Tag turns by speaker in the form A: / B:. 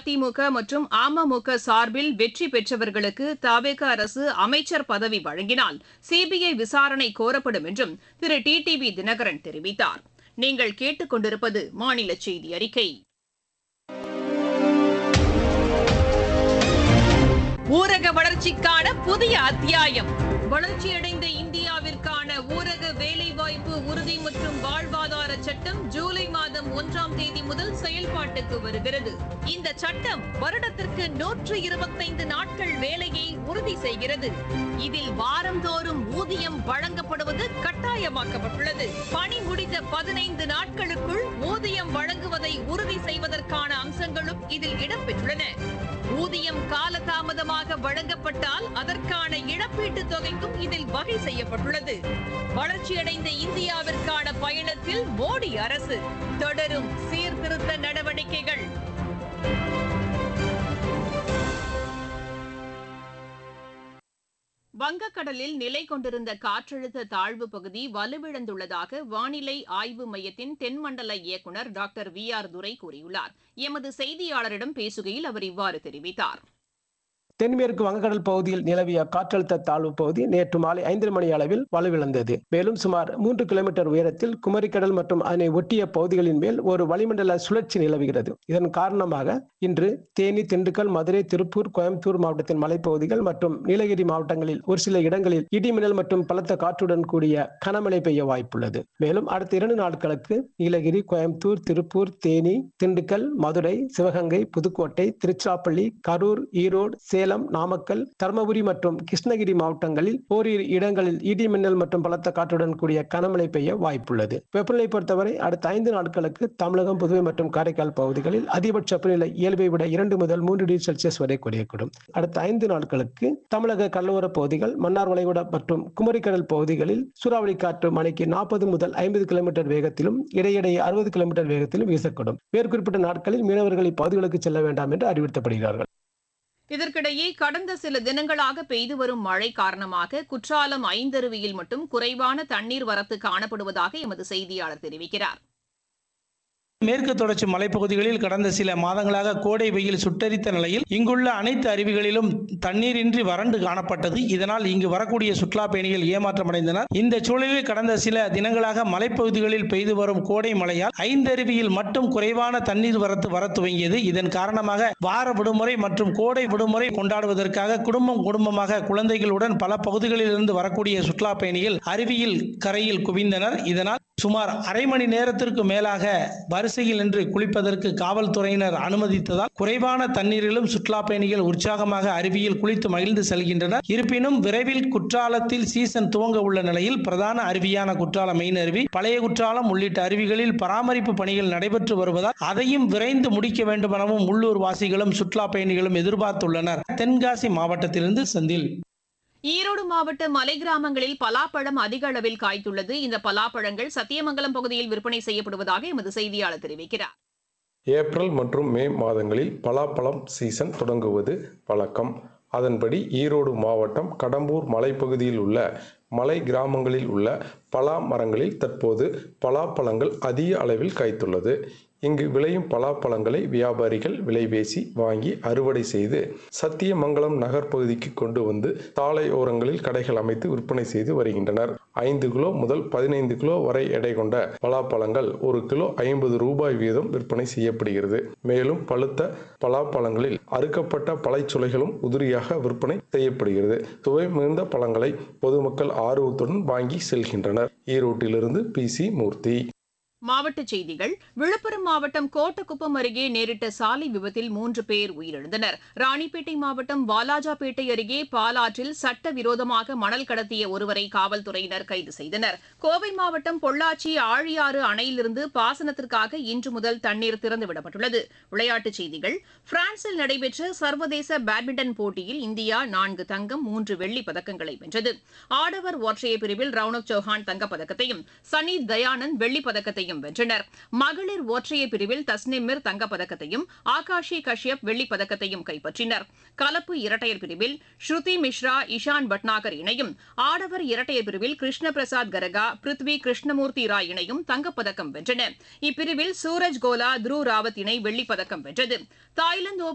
A: அஇஅதிமுக மற்றும் அமமுக சார்பில் வெற்றி பெற்றவர்களுக்கு தவேக அரசு அமைச்சர் பதவி வழங்கினால் சிபிஐ விசாரணை கோரப்படும் என்றும் திரு டி டிவி தினகரன் தெரிவித்தார் நீங்கள் கேட்டுக்கொண்டிருப்பது மாநில செய்தி அறிக்கை ஊரக வளர்ச்சிக்கான புதிய அத்தியாயம் வளர்ச்சியடைந்த இந்தியாவிற்கான ஊரக வேலைவாய்ப்பு உறுதி மற்றும் வாழ்வாதார சட்டம் ஜூலை மாதம் ஒன்றாம் தேதி முதல் செயல்பாட்டுக்கு வருகிறது இந்த சட்டம் வருடத்திற்கு நூற்று இருபத்தைந்து நாட்கள் வேலையை உறுதி செய்கிறது இதில் வாரந்தோறும் ஊதியம் வழங்கப்படுவது கட்டாயமாக்கப்பட்டுள்ளது பணி முடிந்த பதினைந்து நாட்களுக்குள் ஊதியம் வழங்குவதை உறுதி செய்வதற்கான அம்சங்களும் இதில் இடம்பெற்றுள்ளன ஊதியம் காலதாமதமாக வழங்கப்பட்டால் அதற்கான இழப்பீட்டுத் தொகைக்கும் இதில் வகை செய்யப்பட்டுள்ளது வளர்ச்சியடைந்த இந்தியாவிற்கான பயணத்தில் மோடி அரசு தொடரும் சீர்திருத்த நடவடிக்கைகள் வங்கக்கடலில் நிலை கொண்டிருந்த காற்றழுத்த தாழ்வு பகுதி வலுவிழந்துள்ளதாக வானிலை ஆய்வு மையத்தின் தென்மண்டல இயக்குநர் டாக்டர் வி ஆர் துரை கூறியுள்ளார் எமது செய்தியாளரிடம் பேசுகையில் அவர் இவ்வாறு தெரிவித்தார்
B: தென்மேற்கு வங்கக்கடல் பகுதியில் நிலவிய காற்றழுத்த தாழ்வு பகுதி நேற்று மாலை ஐந்து மணி அளவில் வலுவிழந்தது மேலும் சுமார் மூன்று கிலோமீட்டர் உயரத்தில் குமரிக்கடல் மற்றும் அதனை ஒட்டிய பகுதிகளின் மேல் ஒரு வளிமண்டல சுழற்சி நிலவுகிறது இதன் காரணமாக இன்று தேனி திண்டுக்கல் மதுரை திருப்பூர் கோயம்புத்தூர் மாவட்டத்தின் மலைப்பகுதிகள் மற்றும் நீலகிரி மாவட்டங்களில் ஒரு சில இடங்களில் இடிமின்னல் மற்றும் பலத்த காற்றுடன் கூடிய கனமழை பெய்ய வாய்ப்புள்ளது மேலும் அடுத்த இரண்டு நாட்களுக்கு நீலகிரி கோயம்புத்தூர் திருப்பூர் தேனி திண்டுக்கல் மதுரை சிவகங்கை புதுக்கோட்டை திருச்சிராப்பள்ளி கரூர் ஈரோடு சேலம் நாமக்கல் தருமபுரி மற்றும் கிருஷ்ணகிரி மாவட்டங்களில் ஓரிரு இடங்களில் இடி மின்னல் மற்றும் பலத்த காற்றுடன் கூடிய கனமழை பெய்ய வாய்ப்புள்ளது வெப்பநிலை பொறுத்தவரை அடுத்த ஐந்து நாட்களுக்கு தமிழகம் புதுவை மற்றும் காரைக்கால் பகுதிகளில் அதிகபட்ச வெப்பநிலை இயல்பை விட இரண்டு முதல் மூன்று டிகிரி செல்சியஸ் வரை குறையக்கூடும் அடுத்த ஐந்து நாட்களுக்கு தமிழக கடலோர பகுதிகள் மன்னார் வளைகுடா மற்றும் குமரிக்கடல் பகுதிகளில் சூறாவளி காற்று மணிக்கு நாற்பது முதல் ஐம்பது கிலோமீட்டர் வேகத்திலும் இடையிடையே அறுபது கிலோமீட்டர் வேகத்திலும் வீசக்கூடும் மேற்குறிப்பிட்ட நாட்களில் மீனவர்கள் இப்பகுதிகளுக்கு செல்ல வேண்டாம் என்று அறிவுறுத்தப்படுகிறார்கள்
A: இதற்கிடையே கடந்த சில தினங்களாக பெய்து வரும் மழை காரணமாக குற்றாலம் ஐந்தருவியில் மட்டும் குறைவான தண்ணீர் வரத்து காணப்படுவதாக எமது செய்தியாளர் தெரிவிக்கிறார்
C: மேற்கு தொடர்ச்சி மலைப்பகுதிகளில் கடந்த சில மாதங்களாக கோடை வெயில் சுட்டரித்த நிலையில் இங்குள்ள அனைத்து அருவிகளிலும் தண்ணீரின்றி வறண்டு காணப்பட்டது இதனால் இங்கு வரக்கூடிய சுற்றுலா பயணிகள் ஏமாற்றமடைந்தனர் இந்த சூழலில் கடந்த சில தினங்களாக மலைப்பகுதிகளில் பெய்து வரும் கோடை மழையால் ஐந்தருவியில் மட்டும் குறைவான தண்ணீர் வரத்து வர துவங்கியது இதன் காரணமாக வார விடுமுறை மற்றும் கோடை விடுமுறை கொண்டாடுவதற்காக குடும்பம் குடும்பமாக குழந்தைகளுடன் பல பகுதிகளில் இருந்து வரக்கூடிய சுற்றுலா பயணிகள் அருவியில் கரையில் குவிந்தனர் இதனால் சுமார் அரை மணி நேரத்திற்கு மேலாக வரிசையில் நின்று குளிப்பதற்கு காவல்துறையினர் அனுமதித்ததால் குறைவான தண்ணீரிலும் சுற்றுலா பயணிகள் உற்சாகமாக அருவியில் குளித்து மகிழ்ந்து செல்கின்றனர் இருப்பினும் விரைவில் குற்றாலத்தில் சீசன் துவங்க உள்ள நிலையில் பிரதான அருவியான குற்றாலம் மெயின் அருவி பழைய குற்றாலம் உள்ளிட்ட அருவிகளில் பராமரிப்பு பணிகள் நடைபெற்று வருவதால் அதையும் விரைந்து முடிக்க வேண்டும் எனவும் உள்ளூர் வாசிகளும் சுற்றுலா பயணிகளும் எதிர்பார்த்துள்ளனர் தென்காசி மாவட்டத்திலிருந்து செந்தில்
A: ஈரோடு மாவட்ட மலை கிராமங்களில் பலாப்பழம் அதிக அளவில் காய்த்துள்ளது இந்த பலாப்பழங்கள் சத்தியமங்கலம் பகுதியில் விற்பனை செய்யப்படுவதாக எமது செய்தியாளர் தெரிவிக்கிறார்
D: ஏப்ரல் மற்றும் மே மாதங்களில் பலாப்பழம் சீசன் தொடங்குவது வழக்கம் அதன்படி ஈரோடு மாவட்டம் கடம்பூர் மலைப்பகுதியில் உள்ள மலை கிராமங்களில் உள்ள பலா மரங்களில் தற்போது பலாப்பழங்கள் அதிக அளவில் காய்த்துள்ளது இங்கு விளையும் பலாப்பழங்களை வியாபாரிகள் விலைபேசி வாங்கி அறுவடை செய்து சத்தியமங்கலம் நகர் பகுதிக்கு கொண்டு வந்து சாலை ஓரங்களில் கடைகள் அமைத்து விற்பனை செய்து வருகின்றனர் ஐந்து கிலோ முதல் பதினைந்து கிலோ வரை எடை கொண்ட பலாப்பழங்கள் ஒரு கிலோ ஐம்பது ரூபாய் வீதம் விற்பனை செய்யப்படுகிறது மேலும் பழுத்த பலாப்பழங்களில் அறுக்கப்பட்ட பழைச்சுளைகளும் உதிரியாக விற்பனை செய்யப்படுகிறது சுவை மிகுந்த பழங்களை பொதுமக்கள் ஆர்வத்துடன் வாங்கி செல்கின்றனர் ஈரோட்டிலிருந்து பி சி மூர்த்தி
A: மாவட்டச் செய்திகள் விழுப்புரம் மாவட்டம் கோட்டக்குப்பம் அருகே நேரிட்ட சாலை விபத்தில் மூன்று பேர் உயிரிழந்தனர் ராணிப்பேட்டை மாவட்டம் வாலாஜாபேட்டை அருகே பாலாற்றில் சட்டவிரோதமாக மணல் கடத்திய ஒருவரை காவல்துறையினர் கைது செய்தனர் கோவை மாவட்டம் பொள்ளாச்சி ஆழியாறு அணையிலிருந்து பாசனத்திற்காக இன்று முதல் தண்ணீர் திறந்துவிடப்பட்டுள்ளது விளையாட்டுச் செய்திகள் பிரான்சில் நடைபெற்ற சர்வதேச பேட்மிண்டன் போட்டியில் இந்தியா நான்கு தங்கம் மூன்று வெள்ளிப் பதக்கங்களை வென்றது ஆடவர் ஒற்றையர் பிரிவில் ரவுனக் சௌஹான் தங்கப்பதக்கத்தையும் சனி தயானந்த் வெள்ளிப் பதக்கத்தையும் வென்றனர் மகளிர் ஒற்றையர் பிரிவில் தஸ்னிமிர் தங்கப்பதக்கத்தையும் ஆகாஷி கஷ்யப் வெள்ளிப் பதக்கத்தையும் கைப்பற்றினர் கலப்பு இரட்டையர் பிரிவில் ஸ்ருதி மிஸ்ரா இஷான் பட்நாகர் இணையும் ஆடவர் இரட்டையர் பிரிவில் கிருஷ்ண பிரசாத் கரகா பிருத்வி கிருஷ்ணமூர்த்தி ராய் இணையும் தங்கப்பதக்கம் வென்றன இப்பிரிவில் சூரஜ் கோலா த்ரு ராவத் இணை வெள்ளிப் பதக்கம் வென்றது தாய்லாந்து